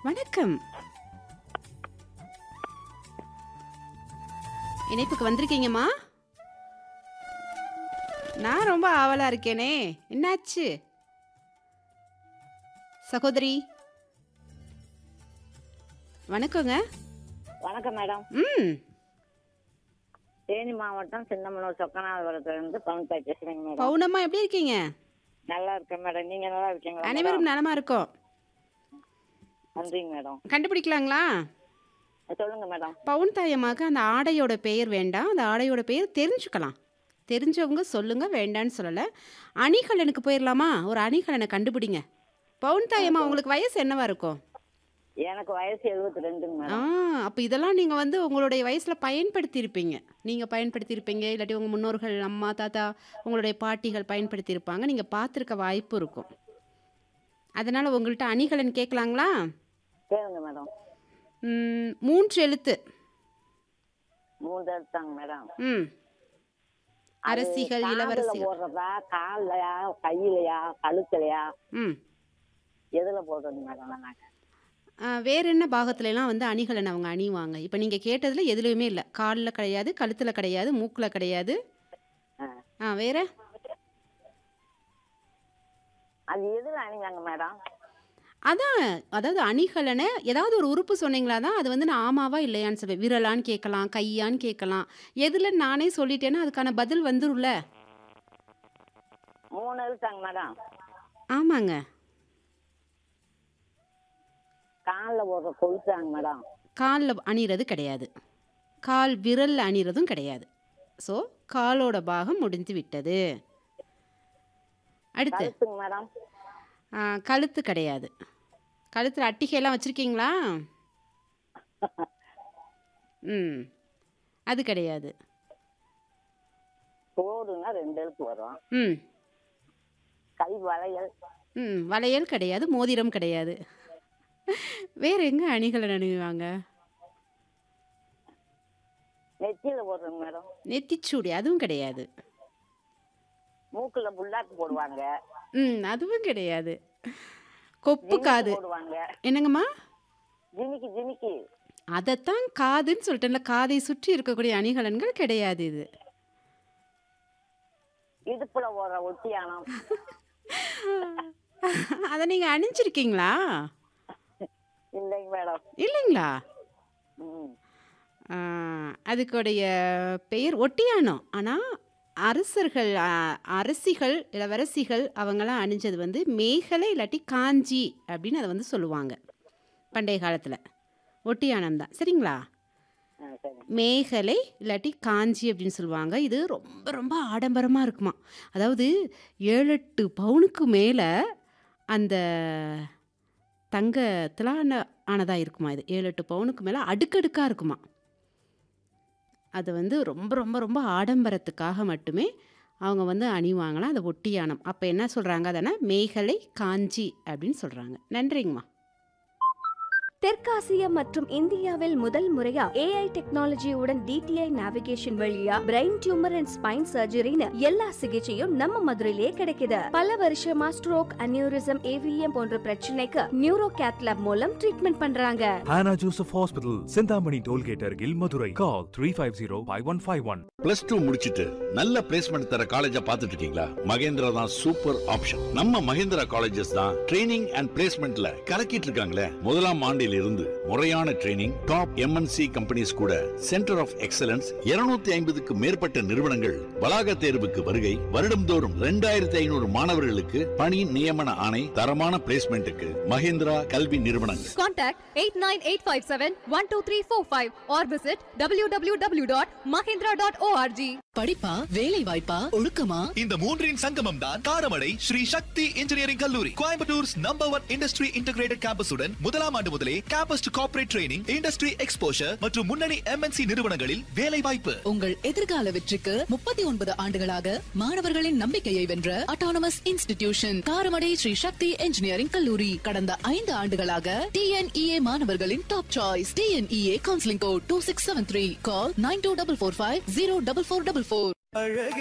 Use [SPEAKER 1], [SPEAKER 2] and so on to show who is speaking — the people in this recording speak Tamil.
[SPEAKER 1] வணக்கம் இணைப்புக்கு வந்திருக்கீங்கம்மா நான் ரொம்ப ஆவலா இருக்கேனே என்னாச்சு சகோதரி வணக்கங்க
[SPEAKER 2] வணக்கம் மேடம்
[SPEAKER 1] ம்
[SPEAKER 2] தேனி மாவட்டம் சின்னமனூர் சொக்கநாதபுரத்துல இருந்து பவுன் பேசுறேங்க மேடம்
[SPEAKER 1] பவுனம்மா எப்படி இருக்கீங்க
[SPEAKER 2] நல்லா இருக்கேன் மேடம் நீங்க நல்லா இருக்கீங்களா
[SPEAKER 1] அனைவரும் நலமா இருக்கோம்
[SPEAKER 2] நன்றிங்க மேடம்
[SPEAKER 1] கண்டுபிடிக்கலாங்களா
[SPEAKER 2] சொல்லுங்க மேடம்
[SPEAKER 1] பவுன் தாயம்மாக்கு அந்த ஆடையோட பெயர் வேண்டாம் அந்த ஆடையோட பெயர் தெரிஞ்சுக்கலாம் தெரிஞ்சவங்க சொல்லுங்க வேண்டான்னு சொல்லலை அணிகலனுக்கு போயிடலாமா ஒரு அணிகலனை கண்டுபிடிங்க பவுன் தாயம்மா உங்களுக்கு வயசு என்னவா இருக்கும்
[SPEAKER 2] எனக்கு வயசு எழுபத்தி ரெண்டுங்க
[SPEAKER 1] ஆ
[SPEAKER 2] மேடம்
[SPEAKER 1] அப்போ இதெல்லாம் நீங்கள் வந்து உங்களுடைய வயசில் பயன்படுத்தியிருப்பீங்க நீங்கள் பயன்படுத்தியிருப்பீங்க இல்லாட்டி உங்கள் முன்னோர்கள் அம்மா தாத்தா உங்களுடைய பாட்டிகள் பயன்படுத்தியிருப்பாங்க நீங்கள் பார்த்துருக்க வாய்ப்பு இருக்கும் அதனால் உங்கள்கிட்ட அணிகலன் கேட்கலாங்களா
[SPEAKER 2] கேளுங்க மேடம்
[SPEAKER 1] ம், மூன்று எழுத்து
[SPEAKER 2] மூணு எடுத்தாங்க மேடம்
[SPEAKER 1] ம் அரசிகள்
[SPEAKER 2] காதுல
[SPEAKER 1] இளவரசிகள்
[SPEAKER 2] போடுறதா கால்லையா கையிலையா கழுத்துலையா
[SPEAKER 1] ம்
[SPEAKER 2] எதுல போடுறது மேடம் நாங்க
[SPEAKER 1] ஆ, வேற என்ன பாகத்துலலாம் வந்து அணிகலன் அவங்க அணிவாங்க இப்போ நீங்கள் கேட்டதில் எதுலேயுமே இல்லை காலில் கிடையாது கழுத்தில் கிடையாது மூக்கில் கிடையாது
[SPEAKER 2] ஆ.
[SPEAKER 1] ஆ வேற
[SPEAKER 2] அது எதுல அணிஞ்சாங்க மேடம்
[SPEAKER 1] அதான் அதாவது அணிகலனை ஏதாவது ஒரு உறுப்பு சொன்னீங்களா தான் அது வந்து நான் ஆமாவா இல்லையான்னு சொல்லுவேன் விரலான்னு கேட்கலாம் கையான்னு கேட்கலாம் எதில் நானே சொல்லிட்டேன்னா அதுக்கான பதில் வந்துரும்ல
[SPEAKER 2] மூணு எழுத்தாங்க மேடம்
[SPEAKER 1] ஆமாங்க
[SPEAKER 2] காலில் போடுற கொலுசாங்க மேடம்
[SPEAKER 1] காலில் அணிகிறது கிடையாது கால் விரல் அணிகிறதும் கிடையாது ஸோ காலோட பாகம் முடிந்து விட்டது அடுத்து
[SPEAKER 2] கழுத்துங்க மேடம்
[SPEAKER 1] ஆ, கழுத்து கிடையாது கழுத்தில் அட்டிகையெல்லாம் வச்சுருக்கீங்களா ம் அது கிடையாது
[SPEAKER 2] தோடுன்னா ரெண்டு எழுத்து வரும்
[SPEAKER 1] ம்
[SPEAKER 2] கை வளையல்
[SPEAKER 1] ம் வளையல் கிடையாது மோதிரம் கிடையாது வேற எங்க அணிகளை அணிவாங்க
[SPEAKER 2] நெத்தியில போடுறோங்க மேடம்
[SPEAKER 1] நெத்திச்சூடி அதுவும் கிடையாது
[SPEAKER 2] மூக்குல புல்லாக்கு போடுவாங்க
[SPEAKER 1] ம் அதுவும் கிடையாது கொப்பு
[SPEAKER 2] ஜிமிக்கி
[SPEAKER 1] காது
[SPEAKER 2] போடுவாங்க
[SPEAKER 1] என்னங்கம்மா
[SPEAKER 2] ஜிமிக்கி ஜிமிக்கி
[SPEAKER 1] அதைத்தான் காதுன்னு சொல்லிட்டேன்ல காதை சுற்றி இருக்கக்கூடிய அணிகலன்கள் கிடையாது இது
[SPEAKER 2] இடுப்புல போடுற ஒட்டியானம்
[SPEAKER 1] அதை நீங்கள் அணிஞ்சிருக்கீங்களா
[SPEAKER 2] இல்லைங்க மேடம்
[SPEAKER 1] இல்லைங்களா
[SPEAKER 2] ம்
[SPEAKER 1] ஆ, அதுக்குடைய பெயர் ஒட்டியானம் ஆனால் அரசர்கள் ஆ, அரசிகள் இளவரசிகள் அவங்கெல்லாம் அணிஞ்சது வந்து மேகலை இல்லாட்டி காஞ்சி அப்படின்னு அதை வந்து சொல்லுவாங்க பண்டைய காலத்தில் ஒட்டியானம் தான் சரிங்களா
[SPEAKER 2] ஆ சரி
[SPEAKER 1] மேகலை இல்லாட்டி காஞ்சி அப்படின்னு சொல்லுவாங்க இது ரொம்ப ரொம்ப ஆடம்பரமாக இருக்குமா அதாவது ஏழு எட்டு பவுனுக்கு மேலே அந்த தங்கத்தில் ஆனதாக இருக்குமா இது ஏழு எட்டு பவுனுக்கு மேலே அடுக்கடுக்காக இருக்குமா அது வந்து ரொம்ப ரொம்ப ரொம்ப ஆடம்பரத்துக்காக மட்டுமே அவங்க வந்து அணிவாங்களாம் அந்த ஒட்டியானம் அப்போ என்ன சொல்கிறாங்க அதனா மேகலை காஞ்சி அப்படின்னு சொல்கிறாங்க நன்றிங்கம்மா
[SPEAKER 3] தெற்காசியா மற்றும் இந்தியாவில் முதல் முறையா ஏஐ டெக்னாலஜியுடன் டிடிஐ நேவிகேஷன் வழியா பிரெயின் டியூமர் அண்ட் ஸ்பைன் சர்ஜரின்னு எல்லா சிகிச்சையும் நம்ம மதுரையிலே கிடைக்குது பல வருஷமா ஸ்ட்ரோக் அனியூரிசம் ஏவிஎம் போன்ற பிரச்சனைக்கு நியூரோ கேத்லாப் மூலம் ட்ரீட்மெண்ட் பண்றாங்க
[SPEAKER 4] Hannah Joseph Hospital, Sindhamani Tollgate Argil, Madurai. Call 350-5151.
[SPEAKER 5] Plus two முடிச்சிட்டு நல்ல பிளேஸ்மெண்ட் தர காலேஜ பாத்துட்டு இருக்கீங்களா மகேந்திரா தான் சூப்பர் ஆப்ஷன் நம்ம மகேந்திரா காலேஜஸ் தான் ட்ரைனிங் அண்ட் பிளேஸ்மெண்ட்ல கலக்கிட்டு இருக்காங்களே முதலாம் ஆண்டில் இருந்து முறையான ட்ரைனிங் டாப் எம்என்சி கம்பெனிஸ் கூட சென்டர் ஆஃப் எக்ஸலன்ஸ் 250 ஐம்பதுக்கு மேற்பட்ட நிறுவனங்கள் வளாக தேர்வுக்கு வருகை வருடம்தோறும் ரெண்டாயிரத்தி ஐநூறு மாணவர்களுக்கு பணி நியமன ஆணை தரமான பிளேஸ்மெண்ட்டுக்கு மகேந்திரா கல்வி நிறுவனங்கள்
[SPEAKER 6] Contact 89857-12345 or visit www.mahindra.org.
[SPEAKER 7] படிப்பா வேலை வாய்ப்பா ஒழுக்கமா
[SPEAKER 8] இந்த மூன்றின் சங்கமம் தான் காரமடை ஸ்ரீ சக்தி இன்ஜினியரிங் கல்லூரி கோயம்புத்தூர்ஸ் நம்பர் ஒன் இண்டஸ்ட்ரி இன்டகிரேட்டட் கேம்பஸுடன் முதலாம் ஆண்டு முதலே campus to corporate training industry exposure மற்றும் முன்னணி எம்என்சி நிறுவனங்களில் வேலை வாய்ப்பு
[SPEAKER 7] உங்கள் எதிர்கால வெற்றிக்கு முப்பத்தி ஒன்பது ஆண்டுகளாக மாணவர்களின் நம்பிக்கையை வென்ற autonomous institution Karamadai Sri Sakthi engineering கல்லூரி கடந்த ஐந்து ஆண்டுகளாக டிஎன்இஏ மாணவர்களின் top choice TNEA counselling code two six seven three call nine two double four five zero double four double four